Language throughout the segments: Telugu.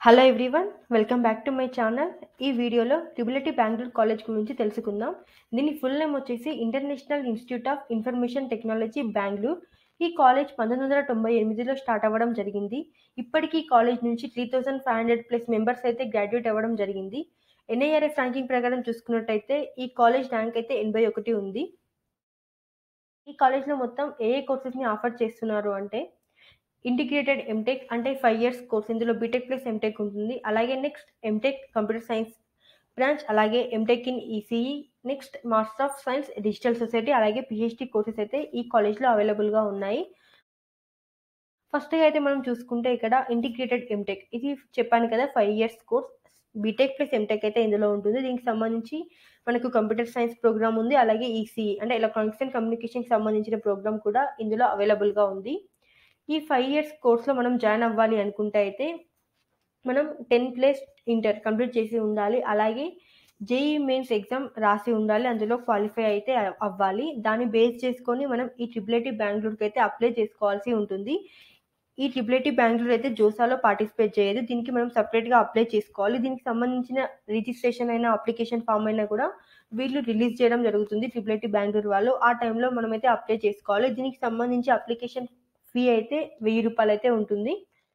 Hello everyone welcome back to my channel ఈ వీడియోలో ట్రిబులిటీ బెంగళూరు కాలేజ్ గురించి తెలుసుకుందాం దీని ఫుల్ నేమ్ వచ్చేసి international institute of information technology Bengaluru ఈ కాలేజ్ పంతొమ్మిది వందల తొంభై ఎనిమిదిలో స్టార్ట్ అవ్వడం జరిగింది ఇప్పటికీ ఈ కాలేజ్ నుంచి three thousand five hundred plus members అయితే గ్రాడ్యుయేట్ అవ్వడం జరిగింది ఎన్ఐఆర్ఎఫ్ ర్యాంకింగ్ ప్రకారం చూసుకున్నట్టయితే ఈ కాలేజ్ ర్యాంక్ అయితే ఎనభై ఒకటి ఉంది ఈ కాలేజ్లో మొత్తం ఏ ఏ కోర్సెస్ని ఆఫర్ చేస్తున్నారు అంటే ఇంటిగ్రేటెడ్ ఎంటెక్ అంటే ఫైవ్ ఇయర్స్ కోర్స్ ఇందులో బీటెక్ ప్లస్ ఎంటెక్ ఉంటుంది అలాగే next MTech computer science branch అలాగే MTech in ECE next master of science digital society అలాగే పిహెచ్డి కోర్సెస్ అయితే ఈ కాలేజ్లో అవైలబుల్గా ఉన్నాయి ఫస్ట్గా అయితే మనం చూసుకుంటే ఇక్కడ ఇంటిగ్రేటెడ్ ఎంటెక్ ఇది చెప్పాను కదా five years course BTech plus MTech అయితే ఇందులో ఉంటుంది దీనికి సంబంధించి మనకు కంప్యూటర్ సైన్స్ ప్రోగ్రామ్ ఉంది అలాగే ఈసీఈ అంటే ఎలక్ట్రానిక్స్ అండ్ కమ్యూనికేషన్కి సంబంధించిన ప్రోగ్రామ్ కూడా ఇందులో అవైలబుల్గా ఉంది ఈ ఫైవ్ ఇయర్స్ కోర్స్లో మనం జాయిన్ అవ్వాలి అనుకుంటే అయితే మనం టెన్ ప్లస్ ఇంటర్ కంప్లీట్ చేసి ఉండాలి అలాగే జేఈ మెయిన్స్ ఎగ్జామ్ రాసి ఉండాలి అందులో క్వాలిఫై అయితే అవ్వాలి దాన్ని బేస్ చేసుకొని మనం ఈ ట్రిపుల్ బెంగళూరుకి అయితే అప్లై చేసుకోవాల్సి ఉంటుంది ఈ ట్రిపుల్ బెంగళూరు అయితే జోసాలో పార్టిసిపేట్ చేయదు దీనికి మనం సపరేట్గా అప్లై చేసుకోవాలి దీనికి సంబంధించిన రిజిస్ట్రేషన్ అయినా అప్లికేషన్ ఫామ్ అయినా కూడా వీళ్ళు రిలీజ్ చేయడం జరుగుతుంది ట్రిపుల్ బెంగళూరు వాళ్ళు ఆ టైంలో మనమైతే అప్లై చేసుకోవాలి దీనికి సంబంధించి అప్లికేషన్ ఫీ అయితే వెయ్యి రూపాయలు అయితే ఉంటుంది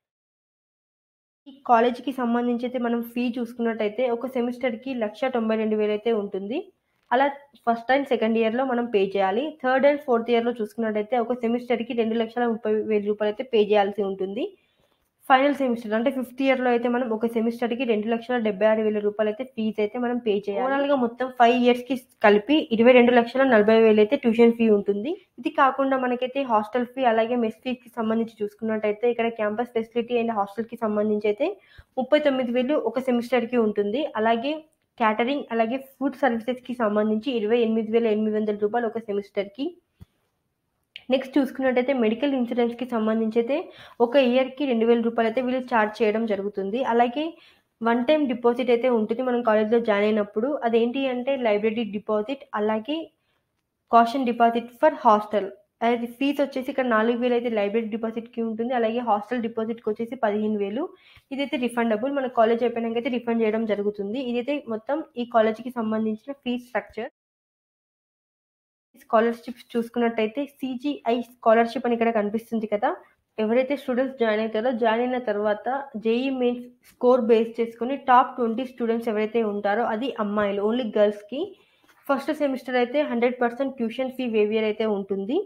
ఈ కాలేజీకి సంబంధించి అయితే మనం ఫీ చూసుకున్నట్టయితే ఒక సెమిస్టర్కి లక్ష తొంభై రెండు వేలు అయితే ఉంటుంది అలా ఫస్ట్ అండ్ సెకండ్ ఇయర్లో మనం పే చేయాలి థర్డ్ అండ్ ఫోర్త్ ఇయర్లో చూసుకున్నట్టయితే ఒక సెమిస్టర్కి రెండు లక్షల ముప్పై వేల రూపాయలు అయితే పే చేయాల్సి ఉంటుంది ఫైనల్ సెమిస్టర్ అంటే ఫిఫ్త్ ఇయర్లో అయితే మనం ఒక సెమిస్టర్కి రెండు లక్షల డెబ్బై ఆరు వేల రూపాయలు అయితే ఫీజు అయితే మనం పే చేయాలి ఓవరాల్గా మొత్తం ఫైవ్ ఇయర్స్కి కలిపి ఇరవై రెండు లక్షల నలభై వేలు అయితే ట్యూషన్ ఫీ ఉంటుంది ఇది కాకుండా మనకైతే హాస్టల్ ఫీ అలాగే మెస్ ఫీకి సంబంధించి చూసుకున్నట్టయితే ఇక్కడ క్యాంపస్ ఫెసిలిటీ అండ్ హాస్టల్కి సంబంధించి అయితే ముప్పై తొమ్మిది వేలు ఒక సెమిస్టర్కి ఉంటుంది అలాగే క్యాటరింగ్ అలాగే ఫుడ్ సర్వీసెస్కి సంబంధించి ఇరవై ఎనిమిది వేల ఎనిమిది వందల రూపాయలు ఒక సెమిస్టర్కి నెక్స్ట్ చూసుకున్నట్టయితే మెడికల్ ఇన్సూరెన్స్కి సంబంధించి అయితే ఒక ఇయర్కి రెండు వేల రూపాయలు అయితే వీళ్ళు ఛార్జ్ చేయడం జరుగుతుంది అలాగే వన్ టైం డిపాజిట్ అయితే ఉంటుంది మనం కాలేజ్లో జాయిన్ అయినప్పుడు అదేంటి అంటే లైబ్రరీ డిపాజిట్ అలాగే కాషన్ డిపాజిట్ ఫర్ హాస్టల్ అది ఫీజు వచ్చేసి ఇక్కడ నాలుగు వేలు అయితే లైబ్రరీ డిపాజిట్కి ఉంటుంది అలాగే హాస్టల్ డిపాజిట్కి వచ్చేసి పదిహేను వేలు ఇదైతే రిఫండబుల్ మన కాలేజ్ అయిపోయినాక అయితే రిఫండ్ చేయడం జరుగుతుంది ఇదైతే మొత్తం ఈ కాలేజ్కి సంబంధించిన ఫీజ్ స్ట్రక్చర్ స్కాలర్షిప్ చూసుకున్నట్టయితే సిజిఐ స్కాలర్షిప్ అని ఇక్కడ కనిపిస్తుంది కదా ఎవరైతే స్టూడెంట్స్ జాయిన్ అవుతారో జాయిన్ అయిన తర్వాత జేఈ మెయిన్స్ స్కోర్ బేస్ చేసుకుని టాప్ ట్వంటీ స్టూడెంట్స్ ఎవరైతే ఉంటారో అది అమ్మాయిలు ఓన్లీ గర్ల్స్కి ఫస్ట్ సెమిస్టర్ అయితే hundred percent tuition fee waiver అయితే ఉంటుంది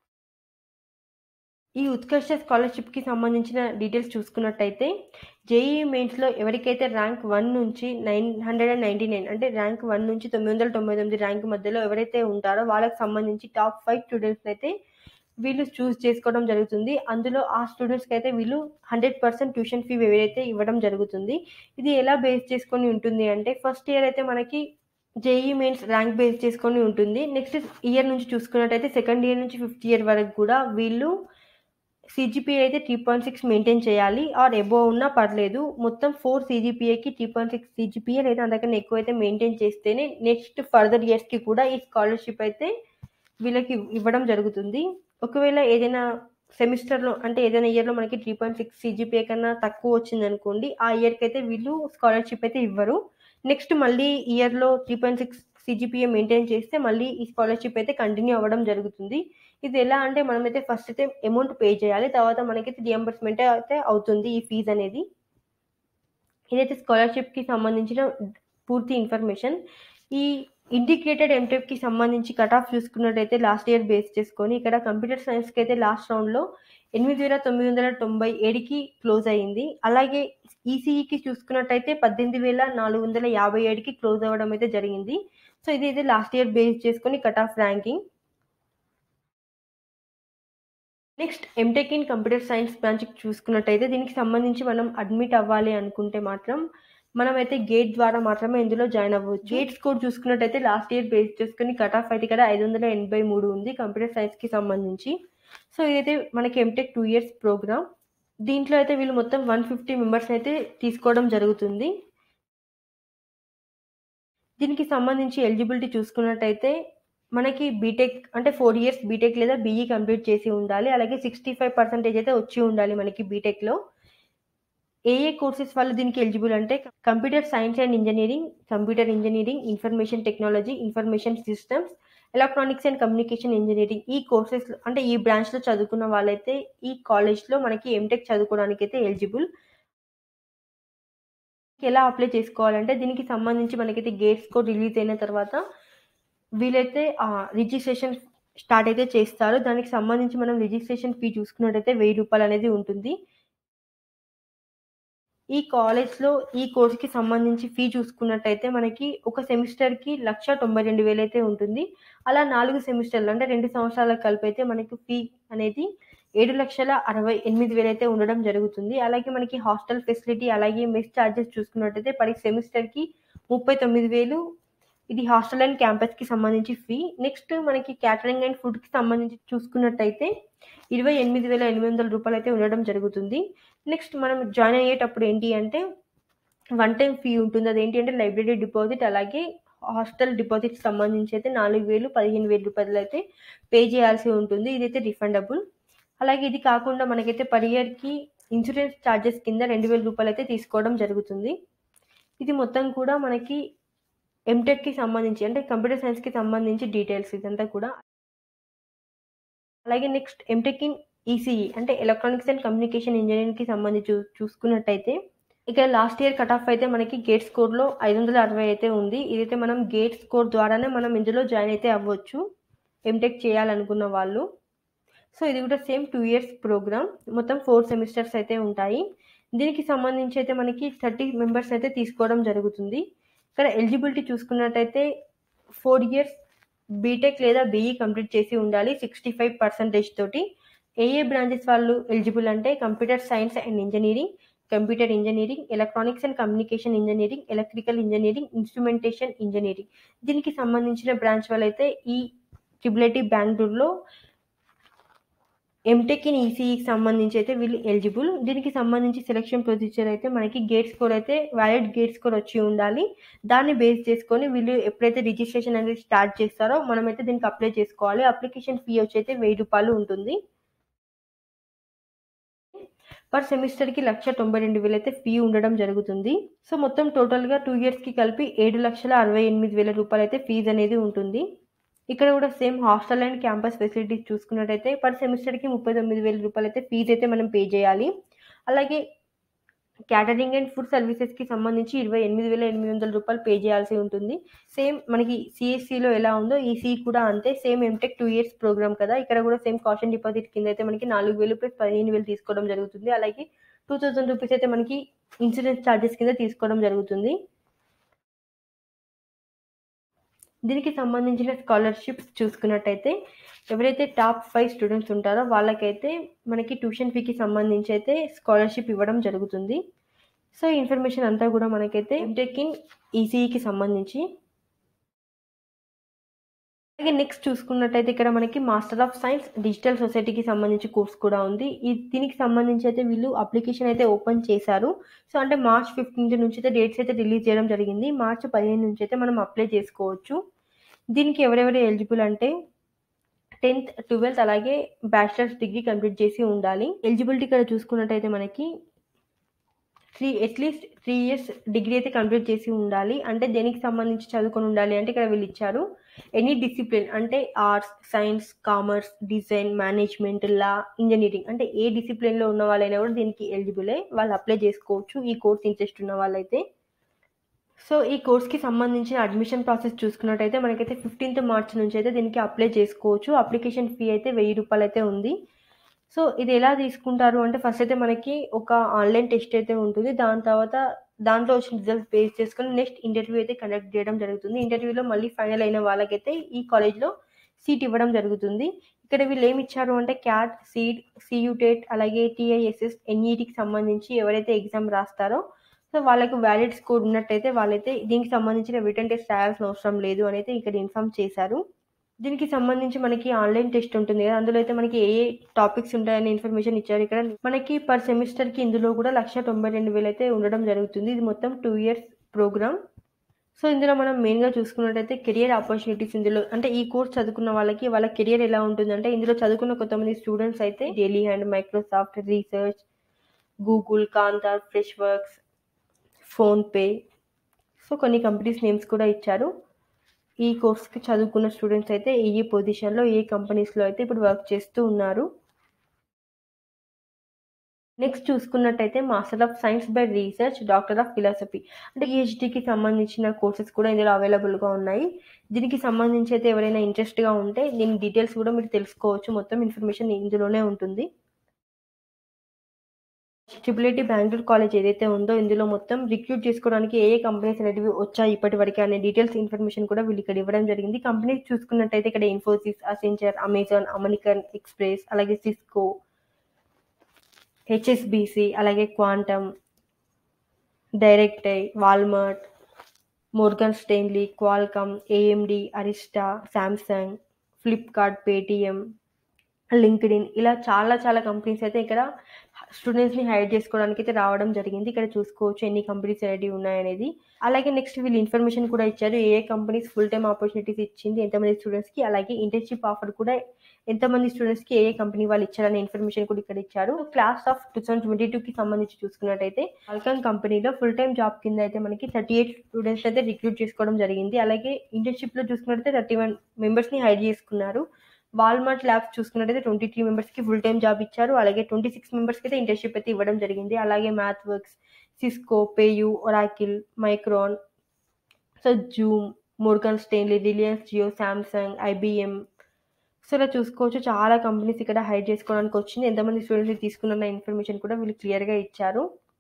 ఈ ఉత్కర్ష స్కాలర్షిప్కి సంబంధించిన డీటెయిల్స్ చూసుకున్నట్టయితే జేఈ మెయిన్స్లో ఎవరికైతే ర్యాంక్ వన్ నుంచి nine hundred and ninety nine అంటే ర్యాంక్ వన్ నుంచి తొమ్మిది వందల తొంభై తొమ్మిది ర్యాంక్ మధ్యలో ఎవరైతే ఉంటారో వాళ్ళకి సంబంధించి టాప్ ఫైవ్ స్టూడెంట్స్ అయితే వీళ్ళు చూస్ చేసుకోవడం జరుగుతుంది అందులో ఆ స్టూడెంట్స్కి అయితే వీళ్ళు హండ్రెడ్ పర్సెంట్ ట్యూషన్ ఫీ ఎవరైతే ఇవ్వడం జరుగుతుంది ఇది ఎలా బేస్ చేసుకొని ఉంటుంది అంటే ఫస్ట్ ఇయర్ అయితే మనకి జేఈ మెయిన్స్ ర్యాంక్ బేస్ చేసుకొని ఉంటుంది నెక్స్ట్ ఇయర్ నుంచి చూసుకున్నట్టయితే సెకండ్ ఇయర్ నుంచి ఫిఫ్త్ ఇయర్ వరకు కూడా వీళ్ళు సిజిపిఏ అయితే త్రీ పాయింట్ సిక్స్ మెయింటైన్ చేయాలి ఆర్ ఎబో ఉన్నా పర్లేదు మొత్తం ఫోర్ సిజిపిఏకి త్రీ పాయింట్ సిక్స్ సిజిపిఏ లేదా అంతకన్నా ఎక్కువ అయితే మెయింటైన్ చేస్తేనే నెక్స్ట్ ఫర్దర్ ఇయర్స్కి కూడా ఈ స్కాలర్షిప్ అయితే వీళ్ళకి ఇవ్వడం జరుగుతుంది ఒకవేళ ఏదైనా సెమిస్టర్లో అంటే ఏదైనా ఇయర్లో మనకి త్రీ పాయింట్ సిక్స్ సిజిపిఏ కన్నా తక్కువ వచ్చింది అనుకోండి ఆ ఇయర్కి అయితే వీళ్ళు స్కాలర్షిప్ అయితే ఇవ్వరు నెక్స్ట్ మళ్ళీ ఇయర్లో three point six CGPA maintain చేస్తే మళ్ళీ ఈ స్కాలర్షిప్ అయితే కంటిన్యూ అవ్వడం జరుగుతుంది ఇది ఎలా అంటే మనమైతే ఫస్ట్ అయితే అమౌంట్ పే చేయాలి తర్వాత మనకైతే రియంబర్స్మెంట్ అయితే అవుతుంది ఈ ఫీజు అనేది ఇదైతే స్కాలర్షిప్కి సంబంధించిన పూర్తి ఇన్ఫర్మేషన్ ఈ ఇంటిగ్రేటెడ్ ఎంటెక్కి సంబంధించి కట్ ఆఫ్ చూసుకున్నట్టయితే లాస్ట్ ఇయర్ బేస్ చేసుకొని ఇక్కడ కంప్యూటర్ సైన్స్కి అయితే లాస్ట్ రౌండ్లో ఎనిమిది వేల తొమ్మిది వందల తొంభై ఏడుకి క్లోజ్ అయ్యింది అలాగే ఈసీఈకి చూసుకున్నట్టయితే పద్దెనిమిది వేల నాలుగు వందల యాభై ఏడుకి క్లోజ్ అవ్వడం అయితే జరిగింది సో ఇది అయితే లాస్ట్ ఇయర్ బేస్ చేసుకొని cut off ranking next MTech in computer science బ్రాంచ్కి చూసుకున్నట్టయితే దీనికి సంబంధించి మనం అడ్మిట్ అవ్వాలి అనుకుంటే మాత్రం మనమైతే గేట్ ద్వారా మాత్రమే ఇందులో జాయిన్ అవ్వచ్చు గేట్ స్కోర్ చూసుకున్నట్టయితే లాస్ట్ ఇయర్ బేస్ చేసుకుని కట్ ఆఫ్ అయితే ఇక్కడ ఐదు వందల ఎనభై మూడు ఉంది కంప్యూటర్ సైన్స్కి సంబంధించి సో ఇదైతే మనకి ఎంటెక్ టూ ఇయర్స్ ప్రోగ్రామ్ దీంట్లో అయితే వీళ్ళు మొత్తం వన్ ఫిఫ్టీ మెంబర్స్ అయితే తీసుకోవడం జరుగుతుంది దీనికి సంబంధించి ఎలిజిబిలిటీ చూసుకున్నట్టయితే మనకి బీటెక్ అంటే ఫోర్ ఇయర్స్ బీటెక్ లేదా బీఈ కంప్లీట్ చేసి ఉండాలి అలాగే సిక్స్టీ ఫైవ్ పర్సెంటేజ్ అయితే వచ్చి ఉండాలి మనకి బీటెక్లో ఏ ఏ కోర్సెస్ వాళ్ళు దీనికి ఎలిజిబుల్ అంటే computer science and engineering computer engineering information technology information systems electronics and communication engineering ఈ కోర్సెస్ అంటే ఈ బ్రాంచ్లో చదువుకున్న వాళ్ళైతే ఈ కాలేజ్లో మనకి ఎంటెక్ చదువుకోవడానికి అయితే ఎలిజిబుల్ ఎలా అప్లై చేసుకోవాలంటే దీనికి సంబంధించి మనకైతే గేట్స్ కోడ్ రిలీజ్ అయిన తర్వాత వీలైతే రిజిస్ట్రేషన్ స్టార్ట్ అయితే చేస్తారు దానికి సంబంధించి మనం రిజిస్ట్రేషన్ ఫీ చూసుకున్నట్టయితే వెయ్యి రూపాయలు అనేది ఉంటుంది ఈ కాలేజ్లో ఈ కోర్స్కి సంబంధించి ఫీ చూసుకున్నట్టయితే మనకి ఒక సెమిస్టర్కి లక్ష తొంభై రెండు వేలు అయితే ఉంటుంది అలా నాలుగు సెమిస్టర్లు అంటే రెండు సంవత్సరాలకు కలిపి అయితే మనకి ఫీ అనేది ఏడు లక్షల అరవై ఎనిమిది వేలు అయితే ఉండడం జరుగుతుంది అలాగే మనకి హాస్టల్ ఫెసిలిటీ అలాగే మెస్ ఛార్జెస్ చూసుకున్నట్టయితే ప్రతి సెమిస్టర్కి ముప్పై తొమ్మిది వేలు ఇది హాస్టల్ అండ్ క్యాంపస్కి సంబంధించి ఫీ నెక్స్ట్ మనకి క్యాటరింగ్ అండ్ ఫుడ్కి సంబంధించి చూసుకున్నట్టయితే ఇరవై ఎనిమిది వేల ఎనిమిది వందల రూపాయలు అయితే ఉండడం జరుగుతుంది నెక్స్ట్ మనం జాయిన్ అయ్యేటప్పుడు ఏంటి అంటే వన్ టైం ఫీ ఉంటుంది అది ఏంటి అంటే లైబ్రరీ డిపాజిట్ అలాగే హాస్టల్ డిపాజిట్ సంబంధించి అయితే నాలుగు వేలు పదిహేను వేల రూపాయలు అయితే పే చేయాల్సి ఉంటుంది ఇదైతే రిఫండబుల్ అలాగే ఇది కాకుండా మనకైతే పర్ ఇయర్కి ఇన్సూరెన్స్ ఛార్జెస్ కింద రెండు వేల రూపాయలు అయితే తీసుకోవడం జరుగుతుంది ఇది మొత్తం కూడా మనకి ఎంటెక్కి సంబంధించి అంటే కంప్యూటర్ సైన్స్కి సంబంధించి డీటెయిల్స్ ఇదంతా కూడా అలాగే నెక్స్ట్ ఎంటెక్ ఇన్ ఈసీఈ అంటే ఎలక్ట్రానిక్స్ అండ్ కమ్యూనికేషన్ ఇంజనీరింగ్కి సంబంధించి చూ చూసుకున్నట్టయితే ఇక్కడ లాస్ట్ ఇయర్ కట్ ఆఫ్ అయితే మనకి గేట్ స్కోర్లో ఐదు వందల అరవై అయితే ఉంది ఇదైతే మనం గేట్ స్కోర్ ద్వారానే మనం ఇందులో జాయిన్ అయితే అవ్వచ్చు ఎంటెక్ చేయాలనుకున్న వాళ్ళు సో ఇది కూడా సేమ్ టూ ఇయర్స్ ప్రోగ్రామ్ మొత్తం ఫోర్ సెమిస్టర్స్ అయితే ఉంటాయి దీనికి సంబంధించి అయితే మనకి థర్టీ మెంబర్స్ అయితే తీసుకోవడం జరుగుతుంది ఇక్కడ ఎలిజిబిలిటీ చూసుకున్నట్టయితే ఫోర్ ఇయర్స్ బీటెక్ లేదా బీఈ కంప్లీట్ చేసి ఉండాలి సిక్స్టీ ఫైవ్ పర్సెంటేజ్ తోటి ఏ ఏ బ్రాంచెస్ వాళ్ళు ఎలిజిబుల్ అంటే computer science and engineering computer engineering electronics and communication engineering electrical engineering instrumentation engineering దీనికి సంబంధించిన బ్రాంచ్ వాళ్ళైతే ఈ ట్రిబులైటీ బెంగళూరులో ఎంటెక్ ఇన్ ఈసీఈకి సంబంధించి అయితే వీళ్ళు ఎలిజిబుల్ దీనికి సంబంధించి సెలక్షన్ ప్రొసీజర్ అయితే మనకి గేట్ స్కోర్ అయితే వ్యాలిడ్ గేట్ స్కోర్ వచ్చి ఉండాలి దాన్ని బేస్ చేసుకొని వీళ్ళు ఎప్పుడైతే రిజిస్ట్రేషన్ అనేది స్టార్ట్ చేస్తారో మనమైతే దీనికి అప్లై చేసుకోవాలి అప్లికేషన్ ఫీ వచ్చి అయితే వెయ్యి రూపాయలు ఉంటుంది పర్ సెమిస్టర్కి లక్ష తొంభై రెండు వేలు అయితే ఫీ ఉండడం జరుగుతుంది సో మొత్తం టోటల్గా టూ ఇయర్స్కి కలిపి ఏడు లక్షల అరవై ఎనిమిది వేల రూపాయలు అయితే ఫీజు అనేది ఉంటుంది ఇక్కడ కూడా same hostel and campus facilities చూసుకున్నట్టయితే పర్ సెమిస్టర్కి ముప్పై తొమ్మిది వేల రూపాయలు అయితే ఫీజు అయితే మనం పే చేయాలి అలాగే క్యాటరింగ్ అండ్ ఫుడ్ సర్వీసెస్కి సంబంధించి ఇరవై ఎనిమిది వేల ఎనిమిది వందల రూపాయలు పే చేయాల్సి ఉంటుంది సేమ్ మనకి సిఎస్సిలో ఎలా ఉందో ఈసీ కూడా అంతే same MTech two years program కదా ఇక్కడ కూడా సేమ్ కాషన్ డిపాజిట్ కింద అయితే మనకి నాలుగు వేలు ప్లస్ పదిహేను వేలు తీసుకోవడం జరుగుతుంది అలాగే టూ థౌజండ్ రూపీస్ అయితే మనకి ఇన్సూరెన్స్ ఛార్జెస్ కింద తీసుకోవడం జరుగుతుంది దీనికి సంబంధించిన స్కాలర్షిప్స్ చూసుకున్నట్టయితే ఎవరైతే టాప్ ఫైవ్ స్టూడెంట్స్ ఉంటారో వాళ్ళకైతే మనకి ట్యూషన్ ఫీకి సంబంధించి అయితే స్కాలర్షిప్ ఇవ్వడం జరుగుతుంది సో ఈ ఇన్ఫర్మేషన్ అంతా కూడా మనకైతే ఎంటెక్ ఇన్ ఈసీఈకి సంబంధించి అలాగే నెక్స్ట్ చూసుకున్నట్టయితే ఇక్కడ మనకి మాస్టర్ ఆఫ్ సైన్స్ డిజిటల్ సొసైటీకి సంబంధించి కోర్స్ కూడా ఉంది ఈ దీనికి సంబంధించి అయితే వీళ్ళు అప్లికేషన్ అయితే ఓపెన్ చేశారు సో అంటే మార్చ్ ఫిఫ్టీన్త్ నుంచి అయితే డేట్స్ అయితే రిలీజ్ చేయడం జరిగింది మార్చ్ పదిహేను నుంచి అయితే మనం అప్లై చేసుకోవచ్చు దీనికి ఎవరెవరు ఎలిజిబుల్ అంటే టెన్త్ ట్వెల్త్ అలాగే బ్యాచిలర్స్ డిగ్రీ కంప్లీట్ చేసి ఉండాలి ఎలిజిబిలిటీ ఇక్కడ చూసుకున్నట్టయితే మనకి three at least three years degree అయితే కంప్లీట్ చేసి ఉండాలి అంటే దేనికి సంబంధించి చదువుకొని ఉండాలి అంటే ఇక్కడ వీళ్ళు ఇచ్చారు ఎనీ డిసిప్లిన్ అంటే arts science commerce design management law engineering అంటే ఏ డిసిప్లిన్లో ఉన్న వాళ్ళైనా కూడా దీనికి ఎలిజిబులే వాళ్ళు అప్లై చేసుకోవచ్చు ఈ కోర్స్ ఇంట్రెస్ట్ ఉన్న వాళ్ళైతే సో ఈ కోర్స్కి సంబంధించిన అడ్మిషన్ ప్రాసెస్ చూసుకున్నట్టయితే మనకైతే ఫిఫ్టీన్త్ మార్చ్ నుంచి అయితే దీనికి అప్లై చేసుకోవచ్చు అప్లికేషన్ ఫీ అయితే వెయ్యి రూపాయలు అయితే ఉంది సో ఇది ఎలా తీసుకుంటారు అంటే ఫస్ట్ అయితే మనకి ఒక ఆన్లైన్ టెస్ట్ అయితే ఉంటుంది దాని తర్వాత దాంట్లో వచ్చిన రిజల్ట్స్ బేస్ చేసుకొని నెక్స్ట్ ఇంటర్వ్యూ అయితే కండక్ట్ చేయడం జరుగుతుంది ఇంటర్వ్యూలో మళ్ళీ ఫైనల్ అయిన వాళ్ళకైతే ఈ కాలేజ్లో సీట్ ఇవ్వడం జరుగుతుంది ఇక్కడ వీళ్ళు ఏమి ఇచ్చారు అంటే క్యాట్ సీడ్ సియూటెట్ అలాగే టీఐఎస్ఎస్ ఎన్ఈటికి సంబంధించి ఎవరైతే ఎగ్జామ్ రాస్తారో సో వాళ్ళకు వ్యాలిడ్ స్కోర్ ఉన్నట్టయితే వాళ్ళైతే దీనికి సంబంధించిన రిటర్న్ టెస్ట్ రాయాల్సిన అవసరం లేదు అని అయితే ఇక్కడ ఇన్ఫామ్ చేశారు దీనికి సంబంధించి మనకి ఆన్లైన్ టెస్ట్ ఉంటుంది కదా అందులో అయితే మనకి ఏ ఏ టాపిక్స్ ఉంటాయనే ఇన్ఫర్మేషన్ ఇచ్చారు ఇక్కడ మనకి పర్ సెమిస్టర్కి ఇందులో కూడా లక్ష తొంభై రెండు వేలు అయితే ఉండడం జరుగుతుంది ఇది మొత్తం టూ ఇయర్స్ ప్రోగ్రామ్ సో ఇందులో మనం మెయిన్గా చూసుకున్నట్టయితే కెరియర్ ఆపర్చునిటీస్ ఇందులో అంటే ఈ కోర్స్ చదువుకున్న వాళ్ళకి వాళ్ళ కెరియర్ ఎలా ఉంటుందంటే ఇందులో చదువుకున్న కొంతమంది స్టూడెంట్స్ అయితే daily and Microsoft Research Google, Kantar, Freshworks, PhonePe so, కొన్ని కంపెనీస్ నేమ్స్ కూడా ఇచ్చారు. ఈ కోర్స్‌కి చదువుకున్న స్టూడెంట్స్ అయితే ఏ ఏ పొజిషన్‌లో, ఏ కంపెనీస్‌లో అయితే ఇప్పుడు వర్క్ చేస్తూ ఉన్నారు. నెక్స్ట్ చూసుకున్నట్టయితే master of science by research, doctor of philosophy అంటే పీహెచ్‌డీకి సంబంధించిన కోర్సెస్ కూడా ఇందులో అవైలబుల్‌గా ఉన్నాయి. దీనికి సంబంధించి అయితే ఎవరైనా ఇంట్రెస్ట్‌గా ఉంటే దీని డీటెయిల్స్ కూడా మీరు తెలుసుకోవచ్చు. మొత్తం ఇన్ఫర్మేషన్ ఇందులోనే ఉంటుంది. ట్రిపుల్ బెంగుళూరు కాలేజ్ ఏదైతే ఉందో ఇందులో మొత్తం రిక్రూట్ చేసుకోవడానికి ఏ ఏ కంపెనీస్ అనేటివి వచ్చాయి ఇప్పటివరకు అనే డీటెయిల్స్ ఇన్ఫర్మేషన్ కూడా వీళ్ళు ఇక్కడ ఇవ్వడం జరిగింది. కంపెనీస్ చూసుకున్నట్టయితే ఇక్కడ Infosys, Accenture, Amazon, American Express, అలాగే సిస్కో, హెచ్ఎస్‌బీసీ, అలాగే Quantum, Directi, Walmart, Morgan Stanley, Qualcomm, AMD, Arista, Samsung, Flipkart, Paytm, LinkedIn ఇలా చాలా చాలా కంపెనీస్ అయితే ఇక్కడ స్టూడెంట్స్‌ని హైర్ చేసుకోవడానికి అయితే రావడం జరిగింది. ఇక్కడ చూసుకోవచ్చు ఎన్ని కంపెనీస్ అనేటివి ఉన్నాయనేది. అలాగే నెక్స్ట్ వీళ్ళు ఇన్ఫర్మేషన్ కూడా ఇచ్చారు. ఏ ఏ కంపెనీస్ ఫుల్ టైమ్ ఆపర్చునిటీస్ ఇచ్చింది, ఎంతమంది స్టూడెంట్స్‌కి అలాగే ఇంటర్న్‌షిప్ ఆఫర్ కూడా ఎంతమంది స్టూడెంట్స్‌కి ఏ ఏ కంపెనీ వాళ్ళు ఇచ్చారనే ఇన్ఫర్మేషన్ కూడా ఇక్కడ ఇచ్చారు. క్లాస్ ఆఫ్ 2022కి సంబంధించి చూసుకున్నట్టయితే క్వాల్కామ్ కంపెనీలో ఫుల్ టైమ్ జాబ్ కింద అయితే మనకి 38 స్టూడెంట్స్ అయితే రిక్రూట్ చేసుకోవడం జరిగింది. అలాగే ఇంటర్న్‌షిప్‌లో చూసుకున్నట్టయితే 31 మెంబర్స్‌ని హైర్ చేసుకున్నారు. వాల్మార్ట్ ల్యాబ్స్ చూసుకున్నట్టయితే 23 మెంబర్స్‌కి ఫుల్ టైమ్ జాబ్ ఇచ్చారు. అలాగే 26 మెంబర్స్‌కి అయితే ఇంటర్న్‌షిప్ అయితే ఇవ్వడం జరిగింది. అలాగే MathWorks, Cisco, PayU, Oracle, Micron, so Zoom, Morgan Stanley, Reliance Jio, Samsung, IBM so ఇలా చూసుకోవచ్చు చాలా కంపెనీస్ ఇక్కడ హైర్ చేసుకోవడానికి వచ్చింది. ఎంతమంది స్టూడెంట్స్‌ని తీసుకున్నారన్న ఇన్ఫర్మేషన్ కూడా వీళ్ళు క్లియర్‌గా ఇచ్చారు.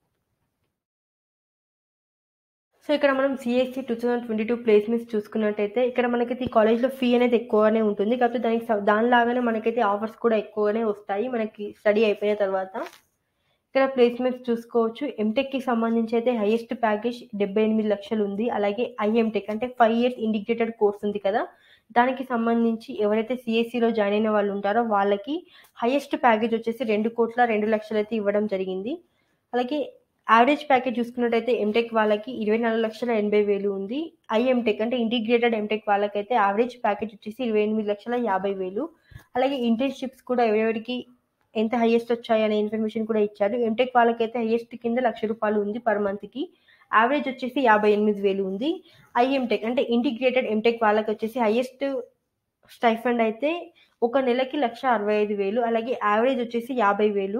సో ఇక్కడ మనం సీఎస్‌సి 2022 ప్లేస్‌మెంట్స్ చూసుకున్నట్టయితే ఇక్కడ మనకైతే ఈ కాలేజ్‌లో ఫీ అనేది ఎక్కువగానే ఉంటుంది. కాకపోతే దానికి స దానిలాగానే మనకైతే ఆఫర్స్ కూడా ఎక్కువగానే వస్తాయి. మనకి స్టడీ అయిపోయిన తర్వాత. ఇక్కడ ప్లేస్‌మెంట్స్ చూసుకోవచ్చు. ఎంటెక్‌కి సంబంధించి అయితే హైయెస్ట్ ప్యాకేజ్ 78,00,000 ఉంది. అలాగే ఐఎంటెక్ అంటే 5 ఇయర్స్ ఇంటిగ్రేటెడ్ కోర్స్ ఉంది కదా! దానికి సంబంధించి ఎవరైతే సీఎస్‌సిలో జాయిన్ అయిన వాళ్ళు ఉంటారో వాళ్ళకి హైయెస్ట్ ప్యాకేజ్ వచ్చేసి 2,02,00,000 అయితే ఇవ్వడం జరిగింది. అలాగే యావరేజ్ ప్యాకేజ్ చూసుకున్నట్టయితే ఎంటెక్ వాళ్ళకి 24,80,000 ఉంది. ఐఎంటెక్ అంటే ఇంటిగ్రేటెడ్ ఎంటెక్ వాళ్ళకైతే యావరేజ్ ప్యాకేజ్ వచ్చేసి 28,50,000 అలాగే ఇంటర్న్‌షిప్స్ కూడా ఎవరెవరికి ఎంత హైయెస్ట్ వచ్చాయి అనే ఇన్ఫర్మేషన్ కూడా ఇచ్చారు. ఎంటెక్ వాళ్ళకైతే హైయెస్ట్ కింద రూ. 1,00,000 ఉంది పర్ మంత్‌కి. యావరేజ్ వచ్చేసి 58,000 ఉంది. ఐఎంటెక్ అంటే ఇంటిగ్రేటెడ్ ఎంటెక్ వాళ్ళకొచ్చేసి హైయెస్ట్ స్టైఫండ్ అయితే ఒక నెలకి 1,65,000 అలాగే యావరేజ్ వచ్చేసి 50,000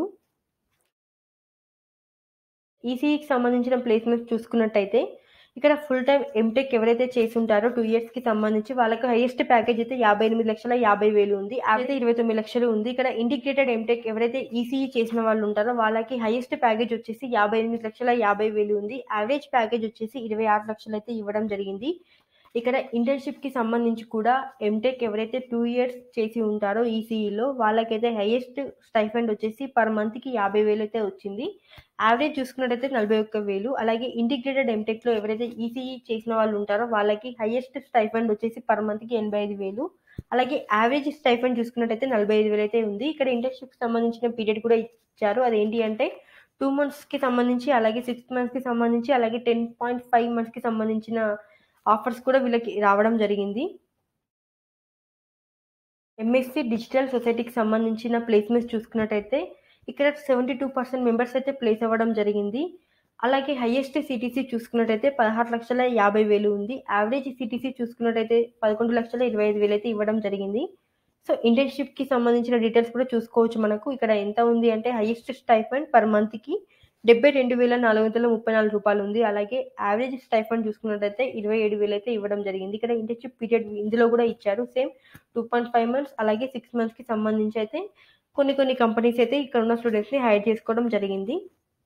ఈసీఈకి సంబంధించిన ప్లేస్‌మెంట్స్ చూసుకున్నట్టయితే ఇక్కడ ఫుల్ టైమ్ ఎంటెక్ ఎవరైతే చేసుంటారో 2 ఇయర్స్‌కి సంబంధించి వాళ్ళకి హైయెస్ట్ ప్యాకేజ్ అయితే 58,50,000 ఉంది. యావరేజ్ అయితే 29,00,000 ఉంది. ఇక్కడ ఇంటిగ్రేటెడ్ ఎంటెక్ ఎవరైతే ఈసీఈ చేసిన వాళ్ళు ఉంటారో వాళ్ళకి హైయెస్ట్ ప్యాకేజ్ వచ్చేసి 58,50,000 ఉంది. యావరేజ్ ప్యాకేజ్ వచ్చేసి 26,00,000 అయితే ఇవ్వడం జరిగింది. ఇక్కడ ఇంటర్న్‌షిప్‌కి సంబంధించి కూడా ఎంటెక్ ఎవరైతే 2 ఇయర్స్ చేసి ఉంటారో ఈసీఈలో వాళ్ళకైతే హైయెస్ట్ స్టైఫండ్ వచ్చేసి పర్ మంత్‌కి 50,000 అయితే వచ్చింది. యావరేజ్ చూసుకున్నట్టయితే 41,000 అలాగే ఇంటిగ్రేటెడ్ ఎంటెక్‌లో ఎవరైతే ఈసీఈ చేసిన వాళ్ళు ఉంటారో వాళ్ళకి హైయెస్ట్ స్టైఫండ్ వచ్చేసి పర్ మంత్‌కి 85,000 అలాగే యావరేజ్ స్టైఫండ్ చూసుకున్నట్టయితే 45,000 అయితే ఉంది. ఇక్కడ ఇంటర్న్‌షిప్‌కి సంబంధించిన పీరియడ్ కూడా ఇచ్చారు. అదేంటి అంటే 2 మంత్స్‌కి సంబంధించి అలాగే 6 మంత్స్‌కి సంబంధించి అలాగే 10.5 మంత్స్‌కి సంబంధించిన ఆఫర్స్ కూడా వీళ్ళకి రావడం జరిగింది. ఎంఎస్‌సి డిజిటల్ సొసైటీకి సంబంధించిన ప్లేస్‌మెంట్స్ చూసుకున్నట్టయితే ఇక్కడ 72% మెంబర్స్ అయితే ప్లేస్ అవ్వడం జరిగింది. అలాగే హైయెస్ట్ సీటీసీ చూసుకున్నట్టయితే 16,50,000 ఉంది. యావరేజ్ సీటీసీ చూసుకున్నట్టయితే 11,25,000 అయితే ఇవ్వడం జరిగింది. సో ఇంటర్న్‌షిప్‌కి సంబంధించిన డీటెయిల్స్ కూడా చూసుకోవచ్చు మనకు. ఇక్కడ ఎంత ఉంది అంటే హైయెస్ట్ స్టైఫండ్ పర్ మంత్‌కి రూ. 72,434 ఉంది. అలాగే యావరేజ్ స్టైఫండ్ చూసుకున్నట్టయితే 27,000 అయితే ఇవ్వడం జరిగింది. ఇక్కడ ఇంటర్న్‌షిప్ పీరియడ్ ఇందులో కూడా ఇచ్చారు. సేమ్ 2.5 మంత్స్ అలాగే 6 మంత్స్‌కి సంబంధించి అయితే కొన్ని కొన్ని కంపెనీస్ అయితే ఇక్కడ ఉన్న స్టూడెంట్స్‌ని హైర్ చేసుకోవడం జరిగింది.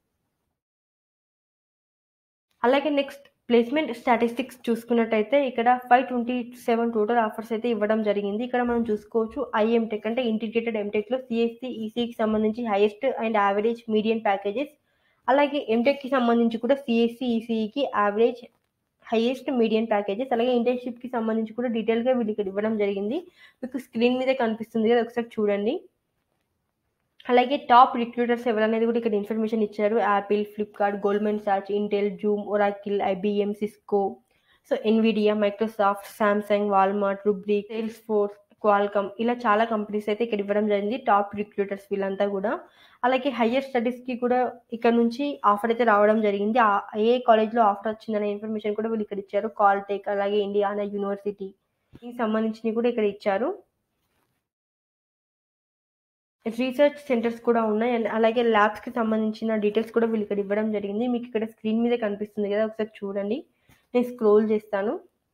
అలాగే నెక్స్ట్ ప్లేస్‌మెంట్ స్టాటిస్టిక్స్ చూసుకున్నట్టయితే ఇక్కడ 527 టోటల్ ఆఫర్స్ అయితే ఇవ్వడం జరిగింది. ఇక్కడ మనం చూసుకోవచ్చు ఐఎంటెక్ అంటే ఇంటిగ్రేటెడ్ ఎంటెక్‌లో సీఎస్‌సి, ఈసీఈకి సంబంధించి highest and average median packages అలాగే ఎంటెక్‌కి సంబంధించి కూడా సీఎస్‌సి, ఈసీఈకి యావరేజ్, హైయెస్ట్ మీడియన్ ప్యాకేజెస్ అలాగే ఇంటర్న్‌షిప్‌కి సంబంధించి కూడా డీటెయిల్‌గా వీళ్ళు ఇక్కడ ఇవ్వడం జరిగింది. మీకు స్క్రీన్ మీదే కనిపిస్తుంది కదా! ఒకసారి చూడండి. అలాగే టాప్ రిక్రూటర్స్ ఎవరనేది కూడా ఇక్కడ ఇన్ఫర్మేషన్ ఇచ్చారు. Apple, Flipkart, Goldman Sachs, Intel, Zoom, Oracle, IBM, Cisco, so Nvidia, Microsoft, Samsung, Walmart, Rubrik, Salesforce, Qualcomm ఇలా చాలా కంపెనీస్ అయితే ఇక్కడ ఇవ్వడం జరిగింది టాప్ రిక్రూటర్స్ వీళ్ళంతా కూడా అలాగే హయ్యర్ స్టడీస్కి కూడా ఇక్కడ నుంచి ఆఫర్ అయితే రావడం జరిగింది ఆ- ఏ కాలేజ్లో ఆఫర్ వచ్చిందనే ఇన్ఫర్మేషన్ కూడా వీళ్ళు ఇక్కడ ఇచ్చారు కాల్టెక్ అలాగే ఇండియానా యూనివర్సిటీ దీనికి సంబంధించినవి కూడా ఇక్కడ ఇచ్చారు రీసెర్చ్ సెంటర్స్ కూడా ఉన్నాయి అండ్ అలాగే ల్యాబ్స్కి సంబంధించిన డీటెయిల్స్ కూడా వీళ్ళు ఇక్కడ ఇవ్వడం జరిగింది మీకు ఇక్కడ స్క్రీన్ మీద కనిపిస్తుంది కదా ఒకసారి చూడండి నేను స్క్రోల్ చేస్తాను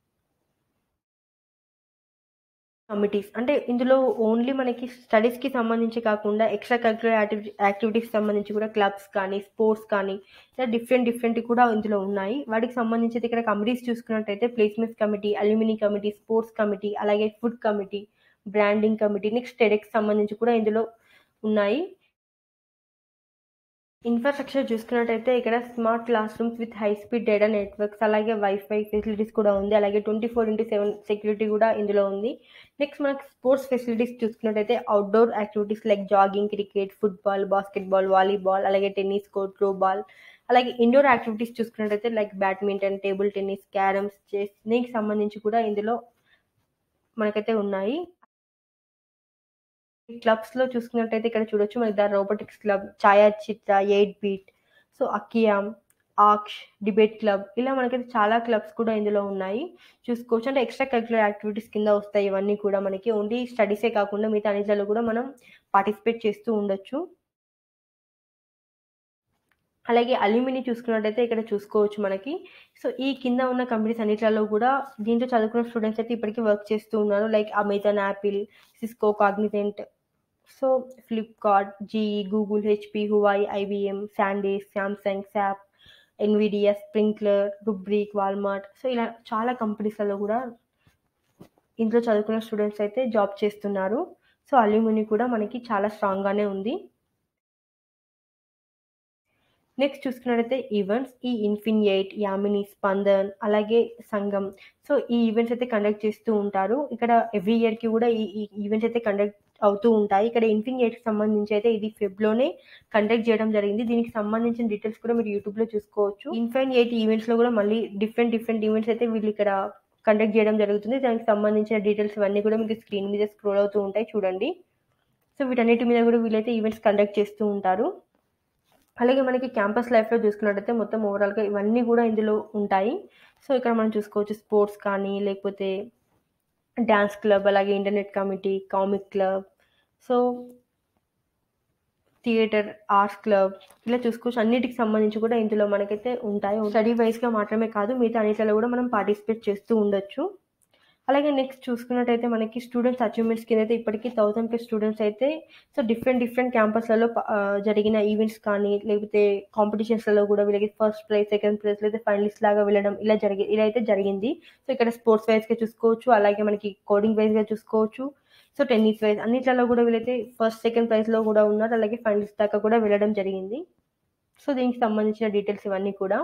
కమిటీస్ అంటే ఇందులో ఓన్లీ మనకి స్టడీస్కి సంబంధించి కాకుండా ఎక్స్ట్రా కరిక్యులర్ యాక్టివిటీ యాక్టివిటీస్కి సంబంధించి కూడా క్లబ్స్ కానీ స్పోర్ట్స్ కానీ ఇలా డిఫరెంట్ డిఫరెంట్ కూడా ఇందులో ఉన్నాయి వాటికి సంబంధించి ఇక్కడ కమిటీస్ చూసుకున్నట్టయితే placements committee alumni committee sports committee అలాగే food committee branding committee next TEDx సంబంధించి కూడా ఇందులో ఉన్నాయి ఇన్ఫ్రాస్ట్రక్చర్ చూసుకున్నట్టయితే ఇక్కడ smart class rooms with high speed data networks అలాగే వైఫై ఫెసిలిటీస్ కూడా ఉంది అలాగే twenty four into seven security కూడా ఇందులో ఉంది నెక్స్ట్ మనకి స్పోర్ట్స్ ఫెసిలిటీస్ చూసుకున్నట్టయితే outdoor activities like jogging cricket football basketball volleyball అలాగే టెన్నిస్ కోర్ట్ త్రో బాల్ అలాగే ఇండోర్ యాక్టివిటీస్ చూసుకున్నట్టయితే like badminton table tennis carroms chess దీనికి సంబంధించి కూడా ఇందులో మనకైతే ఉన్నాయి క్లబ్స్ లో చూసుకున్నట్టయితే ఇక్కడ చూడొచ్చు మనకి the robotics club Chhayachitra eight beat so అకియామ్ ఆక్ష్ డిబేట్ క్లబ్ ఇలా మనకైతే చాలా క్లబ్స్ కూడా ఇందులో ఉన్నాయి చూసుకోవచ్చు అంటే ఎక్స్ట్రా కరిక్యులర్ యాక్టివిటీస్ కింద వస్తాయి ఇవన్నీ కూడా మనకి ఓన్లీ స్టడీసే కాకుండా మిగతా అన్నిటిలో కూడా మనం పార్టిసిపేట్ చేస్తూ ఉండొచ్చు అలాగే అల్యూమిని చూసుకున్నట్టయితే ఇక్కడ చూసుకోవచ్చు మనకి సో ఈ కింద ఉన్న కంపెనీస్ అన్నిట్లలో కూడా దీంట్లో చదువుకున్న స్టూడెంట్స్ అయితే ఇప్పటికీ వర్క్ చేస్తూ ఉన్నారు like Amazon Apple Cisco Cognizant so Flipkart GE Google HP Huawei IBM SanDisk Samsung SAP Nvidia Sprinklr Rubrik Walmart so ఇలా చాలా కంపెనీస్లలో కూడా ఇంట్లో చదువుకున్న స్టూడెంట్స్ అయితే జాబ్ చేస్తున్నారు సో అల్యూమిని కూడా మనకి చాలా స్ట్రాంగ్గానే ఉంది నెక్స్ట్ చూసుకున్నట్టయితే ఈవెంట్స్ ఈ ఇన్ఫినియేట్ యామిని స్పందన్ అలాగే సంఘం సో ఈ ఈవెంట్స్ అయితే కండక్ట్ చేస్తూ ఉంటారు ఇక్కడ ఎవ్రీ ఇయర్కి కూడా ఈ ఈ ఈవెంట్స్ అయితే కండక్ట్ అవుతూ ఉంటాయి ఇక్కడ ఇన్ఫినియేట్కి సంబంధించి అయితే ఇది ఫెబ్లోనే కండక్ట్ చేయడం జరిగింది దీనికి సంబంధించిన డీటెయిల్స్ కూడా మీరు యూట్యూబ్లో చూసుకోవచ్చు ఇన్ఫినియేట్ ఈవెంట్స్లో కూడా మళ్ళీ డిఫరెంట్ డిఫరెంట్ ఈవెంట్స్ అయితే వీళ్ళు ఇక్కడ కండక్ట్ చేయడం జరుగుతుంది దానికి సంబంధించిన డీటెయిల్స్ ఇవన్నీ కూడా మీకు స్క్రీన్ మీద స్క్రోల్ అవుతూ ఉంటాయి చూడండి సో వీటన్నిటి మీద కూడా వీళ్ళైతే ఈవెంట్స్ కండక్ట్ చేస్తూ ఉంటారు అలాగే మనకి క్యాంపస్ లైఫ్లో చూసుకున్నట్టయితే మొత్తం ఓవరాల్గా ఇవన్నీ కూడా ఇందులో ఉంటాయి సో ఇక్కడ మనం చూసుకోవచ్చు స్పోర్ట్స్ కానీ లేకపోతే డ్యాన్స్ క్లబ్ అలాగే internet committee comic club so theatre arts club ఇలా చూసుకోవచ్చు అన్నిటికి సంబంధించి కూడా ఇందులో మనకైతే ఉంటాయి స్టడీ వైజ్గా మాత్రమే కాదు మిగతా అన్నిటిలో కూడా మనం పార్టిసిపేట్ చేస్తూ ఉండొచ్చు అలాగే నెక్స్ట్ చూసుకున్నట్టయితే మనకి స్టూడెంట్స్ అచీవ్మెంట్స్ కింద అయితే ఇప్పటికీ థౌసండ్ ప్లస్ స్టూడెంట్స్ అయితే సో డిఫరెంట్ డిఫరెంట్ క్యాంపస్లలో జరిగిన ఈవెంట్స్ కానీ లేకపోతే కాంపిటీషన్స్లలో కూడా వీళ్ళకి ఫస్ట్ ప్రైజ్ సెకండ్ ప్రైజ్ లేదా ఫైనలిస్ట్ లాగా వెళ్ళడం ఇలా జరిగి ఇలా అయితే జరిగింది సో ఇక్కడ స్పోర్ట్స్ వైజ్గా చూసుకోవచ్చు అలాగే మనకి కోడింగ్ వైజ్గా చూసుకోవచ్చు సో టెన్నిస్ వైజ్ అన్నిట్లలో కూడా వీళ్ళైతే ఫస్ట్ సెకండ్ ప్రైజ్లో కూడా ఉన్నారు అలాగే ఫైనలిస్ట్ దాకా కూడా వెళ్ళడం జరిగింది సో దీనికి సంబంధించిన డీటెయిల్స్ ఇవన్నీ కూడా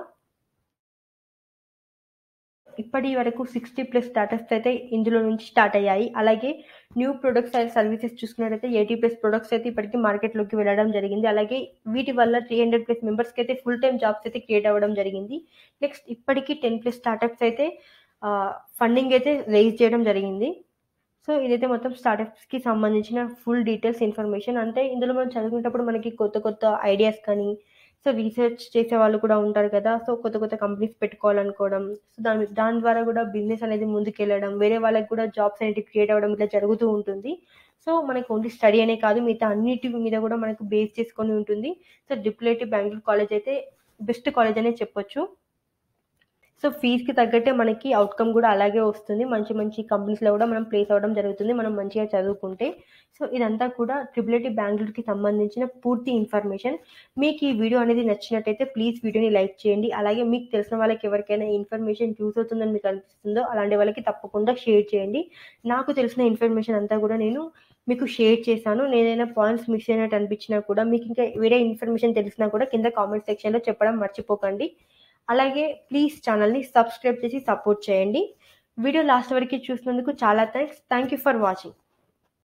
ఇప్పటి వరకు సిక్స్టీ ప్లస్ స్టార్టప్స్ అయితే ఇందులో నుంచి స్టార్ట్ అయ్యాయి అలాగే న్యూ ప్రొడక్ట్స్ అండ్ సర్వీసెస్ చూసుకున్నట్టయితే ఎయిటీ ప్లస్ ప్రొడక్ట్స్ అయితే ఇప్పటికీ మార్కెట్లోకి వెళ్ళడం జరిగింది అలాగే వీటి వల్ల త్రీ హండ్రెడ్ ప్లస్ మెంబర్స్కి అయితే ఫుల్ టైం జాబ్స్ అయితే క్రియేట్ అవ్వడం జరిగింది నెక్స్ట్ ఇప్పటికీ టెన్ ప్లస్ స్టార్టప్స్ అయితే ఫండింగ్ అయితే రేజ్ చేయడం జరిగింది సో ఇదైతే మొత్తం స్టార్టప్స్కి సంబంధించిన ఫుల్ డీటెయిల్స్ ఇన్ఫర్మేషన్ అంటే ఇందులో మనం చదువుకునేటప్పుడు మనకి కొత్త కొత్త ఐడియాస్ కానీ సో రీసెర్చ్ చేసే వాళ్ళు కూడా ఉంటారు కదా సో కొత్త కొత్త కంపెనీస్ పెట్టుకోవాలనుకోవడం సో దాని దాని ద్వారా కూడా బిజినెస్ అనేది ముందుకెళ్ళడం వేరే వాళ్ళకి కూడా జాబ్స్ అనేవి క్రియేట్ అవ్వడం ఇట్లా జరుగుతూ ఉంటుంది సో మనకి ఓన్లీ స్టడీ అనే కాదు మిగతా అన్నిటి మీద కూడా మనకు బేస్ చేసుకొని ఉంటుంది సో డిప్లెటీ బెంగళూరు కాలేజ్ అయితే బెస్ట్ కాలేజ్ అనే చెప్పొచ్చు సో ఫీజుకి తగ్గట్టే మనకి అవుట్కమ్ కూడా అలాగే వస్తుంది మంచి మంచి కంపెనీస్లో కూడా మనం ప్లేస్ అవ్వడం జరుగుతుంది మనం మంచిగా చదువుకుంటే సో ఇదంతా కూడా ట్రిపుల్ బెంగళూరుకి సంబంధించిన పూర్తి ఇన్ఫర్మేషన్ మీకు ఈ వీడియో అనేది నచ్చినట్టయితే ప్లీజ్ వీడియోని లైక్ చేయండి అలాగే మీకు తెలిసిన వాళ్ళకి ఎవరికైనా ఇన్ఫర్మేషన్ యూస్ అవుతుందని మీకు అనిపిస్తుందో అలాంటి వాళ్ళకి తప్పకుండా షేర్ చేయండి నాకు తెలిసిన ఇన్ఫర్మేషన్ అంతా కూడా నేను మీకు షేర్ చేశాను నేనైనా పాయింట్స్ మిస్ అయినట్టు అనిపించినా కూడా మీకు ఇంకా వేరే ఇన్ఫర్మేషన్ తెలిసినా కూడా కింద కామెంట్ సెక్షన్లో చెప్పడం మర్చిపోకండి అలాగే ప్లీజ్ ఛానల్ని సబ్స్క్రైబ్ చేసి సపోర్ట్ చేయండి వీడియో లాస్ట్ వరకు చూసినందుకు చాలా thanks thank you for watching